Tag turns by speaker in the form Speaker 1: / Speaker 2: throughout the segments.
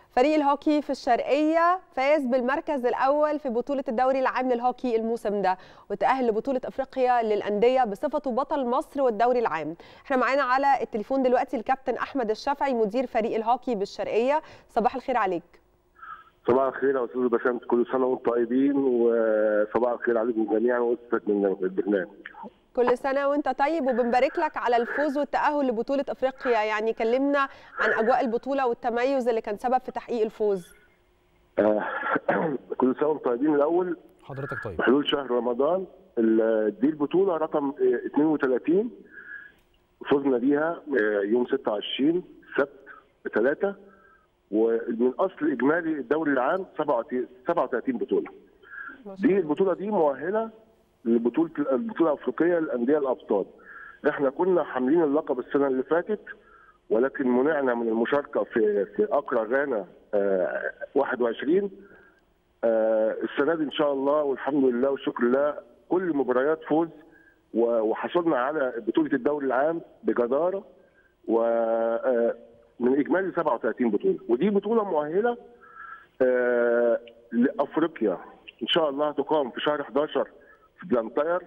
Speaker 1: فريق الهوكي في الشرقية فاز بالمركز الأول في بطولة الدوري العام للهوكي الموسم ده وتأهل لبطولة أفريقيا للأندية بصفته بطل مصر والدوري العام احنا معانا على التليفون دلوقتي الكابتن أحمد الشافعي مدير فريق الهوكي بالشرقية صباح الخير عليك
Speaker 2: صباح الخير يا استاذ بسام كل سنه وانتم طيبين وصباح الخير عليكم جميعا واسفك من البرنامج
Speaker 1: كل سنة وانت طيب وبنبارك لك على الفوز والتأهل لبطولة أفريقيا يعني كلمنا عن أجواء البطولة والتميز اللي كان سبب في تحقيق الفوز
Speaker 2: آه، كل سنه وانتم طيبين الاول
Speaker 3: حضرتك طيب
Speaker 2: بحلول شهر رمضان ال- دي البطوله رقم آه، 32 فزنا بيها آه، يوم 26 سبت 3 ومن اصل اجمالي الدوري العام 37 بطوله دي البطوله دي مؤهله لبطوله البطوله الافريقيه للانديه الابطال احنا كنا حاملين اللقب السنه اللي فاتت ولكن منعنا من المشاركه في في اقرا غانا آه، 21 آه، السنه دي ان شاء الله والحمد لله والشكر لله كل مباريات فوز و- وحصلنا على بطوله الدوري العام بجداره ومن اجمالي 37 بطوله ودي بطوله مؤهله آه، لافريقيا ان شاء الله تقام في شهر 11 في بلانتاير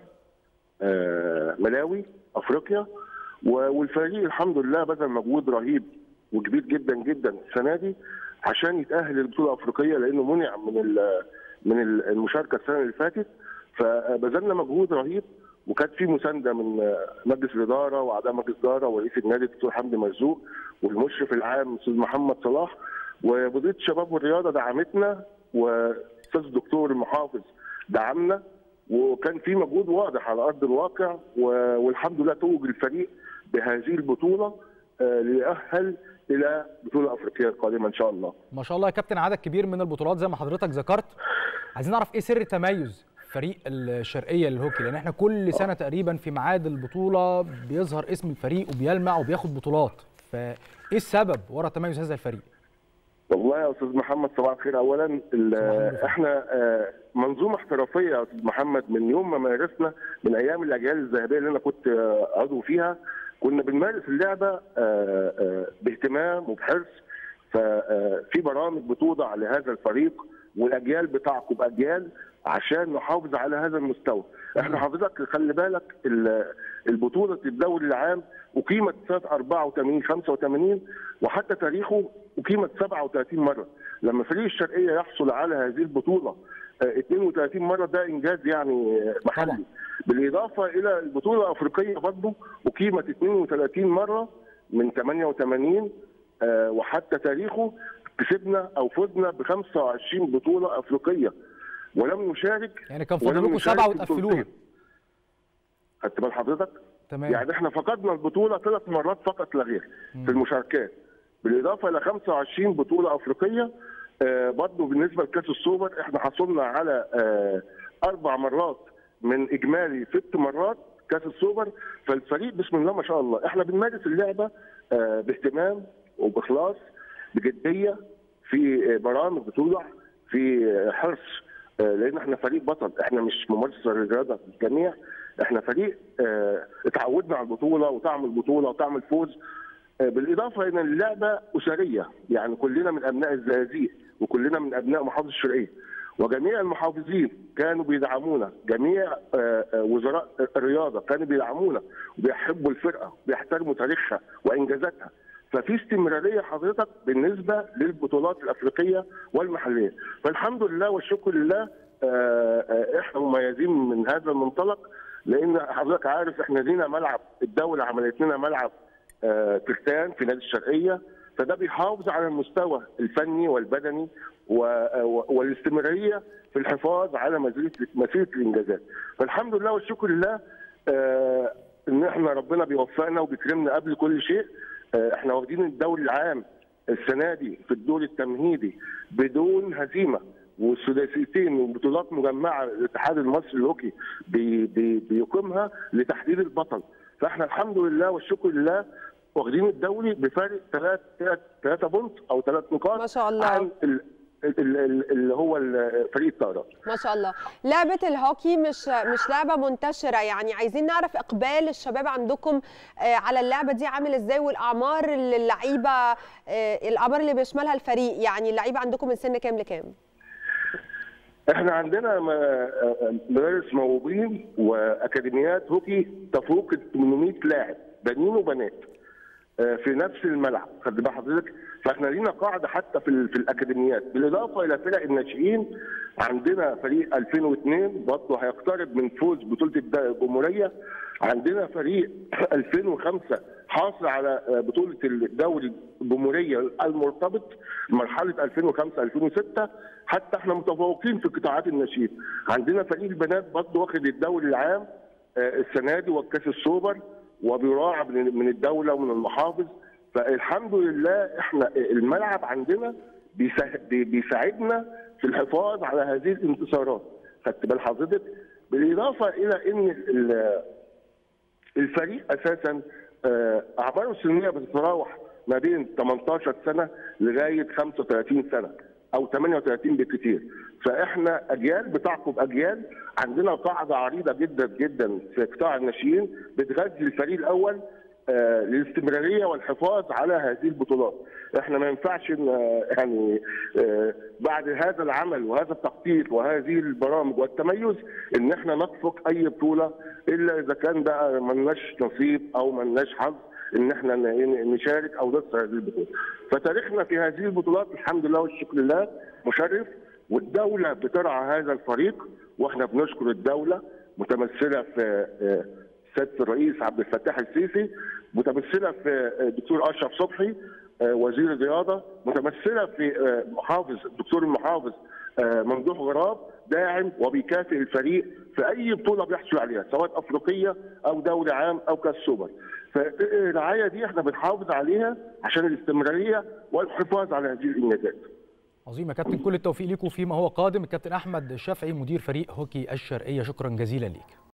Speaker 2: آه، ملاوي افريقيا و- والفريق الحمد لله بذل مجهود رهيب وكبير جدا جدا السنه دي عشان يتاهل للبطوله الافريقيه لانه منع من ال- من ال- المشاركه السنه اللي فاتت فبذلنا مجهود رهيب وكانت في مسانده من مجلس الاداره واعضاء مجلس الاداره ورئيس النادي الدكتور حمدي مرزوق والمشرف العام الاستاذ محمد صلاح وبديه الشباب والرياضه دعمتنا واستاذ الدكتور المحافظ دعمنا وكان في مجهود واضح على ارض الواقع و- والحمد لله توج الفريق بهذه البطوله آه، ليأهل الى بطوله افريقيه القادمه ان شاء الله.
Speaker 3: ما شاء الله يا كابتن عدد كبير من البطولات زي ما حضرتك ذكرت عايزين نعرف ايه سر تميز فريق الشرقيه للهوكي لان احنا كل سنه تقريبا في ميعاد البطوله بيظهر اسم الفريق وبيلمع وبياخد بطولات فايه السبب ورا تميز هذا الفريق
Speaker 2: والله يا استاذ محمد صباح الخير اولا ال-
Speaker 3: صباح الخير.
Speaker 2: احنا آه، منظومه احترافيه يا استاذ محمد من يوم ما مارسنا من ايام الاجيال الذهبيه اللي انا كنت آه، عضو فيها كنا بنمارس اللعبه آه، آه، باهتمام وبحرص ففي برامج بتوضع لهذا الفريق والاجيال بتعقب اجيال عشان نحافظ على هذا المستوى احنا حضرتك خلي بالك ال- البطوله الدوري العام اقيمت سنه 84 85 وحتى تاريخه اقيمت 37 مره لما فريق الشرقيه يحصل على هذه البطوله آه، 32 مره ده انجاز يعني آه، محلي
Speaker 3: طبعا.
Speaker 2: بالاضافه الى البطوله الافريقيه برضه اقيمت 32 مره من 88 آه، وحتى تاريخه كسبنا او فزنا ب 25 بطوله افريقيه ولم نشارك
Speaker 3: يعني كان
Speaker 2: ولم
Speaker 3: فاضل لكم
Speaker 2: نشارك
Speaker 3: سبعه
Speaker 2: في
Speaker 3: وتقفلوها
Speaker 2: بطولتين. خدت بال حضرتك؟
Speaker 3: تمام
Speaker 2: يعني احنا فقدنا البطوله ثلاث مرات فقط لا غير في المشاركات بالاضافه الى 25 بطوله افريقيه آه برضه بالنسبه لكاس السوبر احنا حصلنا على آه اربع مرات من اجمالي ست مرات كاس السوبر فالفريق بسم الله ما شاء الله احنا بنمارس اللعبه آه باهتمام وباخلاص بجديه في آه، برامج بتوضع في آه، حرص آه، لان احنا فريق بطل احنا مش ممارسه للرياضه للجميع احنا فريق آه، اتعودنا على البطوله وطعم البطوله وطعم الفوز آه، بالاضافه الى اللعبه اسريه يعني كلنا من ابناء الزقازيق وكلنا من ابناء محافظه الشرقيه وجميع المحافظين كانوا بيدعمونا جميع آه، آه، وزراء الرياضه كانوا بيدعمونا وبيحبوا الفرقه وبيحترموا تاريخها وانجازاتها ففي استمراريه حضرتك بالنسبه للبطولات الافريقيه والمحليه فالحمد لله والشكر لله آه، آه، احنا مميزين من هذا المنطلق لان حضرتك عارف احنا لينا ملعب الدوله عملت لنا ملعب آه، ترتان في نادي الشرقيه فده بيحافظ على المستوى الفني والبدني و- و- والاستمراريه في الحفاظ على مسيره مسيره الانجازات فالحمد لله والشكر لله آه، ان احنا ربنا بيوفقنا وبيكرمنا قبل كل شيء آه، احنا واخدين الدوري العام السنه دي في الدور التمهيدي بدون هزيمه والثلاثيتين وبطولات مجمعه الاتحاد المصري للهوكي بي بي بيقيمها لتحديد البطل فاحنا الحمد لله والشكر لله واخدين الدوري بفارق ثلاث ثلاث ثلاثة بونت او ثلاث نقاط
Speaker 1: ما شاء الله.
Speaker 2: عن ال- اللي هو فريق الطائرات
Speaker 1: ما شاء الله لعبه الهوكي مش مش لعبه منتشره يعني عايزين نعرف اقبال الشباب عندكم على اللعبه دي عامل ازاي والاعمار اللعيبه الاعمار اللي بيشملها الفريق يعني اللعيبه عندكم من سن كام لكام
Speaker 2: احنا عندنا مدارس موهوبين واكاديميات هوكي تفوق 800 لاعب بنين وبنات في نفس الملعب خد بال حضرتك فاحنا لينا قاعده حتى في في الاكاديميات بالاضافه الى فرق الناشئين عندنا فريق 2002 برضه هيقترب من فوز بطوله الجمهوريه عندنا فريق 2005 حاصل على بطوله الدوري الجمهوريه المرتبط مرحله 2005 2006 حتى احنا متفوقين في قطاعات الناشئين عندنا فريق البنات برضه واخد الدوري العام السنه دي والكاس السوبر وبيراعى من الدوله ومن المحافظ فالحمد لله احنا الملعب عندنا بيساعدنا في الحفاظ على هذه الانتصارات خدت بال حضرتك بالاضافه الى ان الفريق اساسا اعماره السنيه بتتراوح ما بين 18 سنه لغايه 35 سنه او 38 بالكثير فاحنا اجيال بتعقب اجيال عندنا قاعده عريضه جدا جدا في قطاع الناشئين بتغذي الفريق الاول آه للاستمراريه والحفاظ على هذه البطولات احنا ما ينفعش يعني آه بعد هذا العمل وهذا التخطيط وهذه البرامج والتميز ان احنا نخفق اي بطوله الا اذا كان بقى ملناش نصيب او ملناش حظ ان احنا نشارك او نخسر هذه البطوله. فتاريخنا في هذه البطولات الحمد لله والشكر لله مشرف والدوله بترعى هذا الفريق واحنا بنشكر الدوله متمثله في سياده الرئيس عبد الفتاح السيسي متمثله في الدكتور اشرف صبحي وزير الرياضه متمثله في محافظ الدكتور المحافظ ممدوح غراب داعم وبيكافئ الفريق في اي بطوله بيحصل عليها سواء افريقيه او دوري عام او كاس سوبر فالرعايه دي احنا بنحافظ عليها عشان الاستمراريه والحفاظ على هذه الانجازات
Speaker 3: عظيم يا كابتن كل التوفيق ليكم فيما هو قادم الكابتن احمد الشافعي مدير فريق هوكي الشرقيه شكرا جزيلا ليك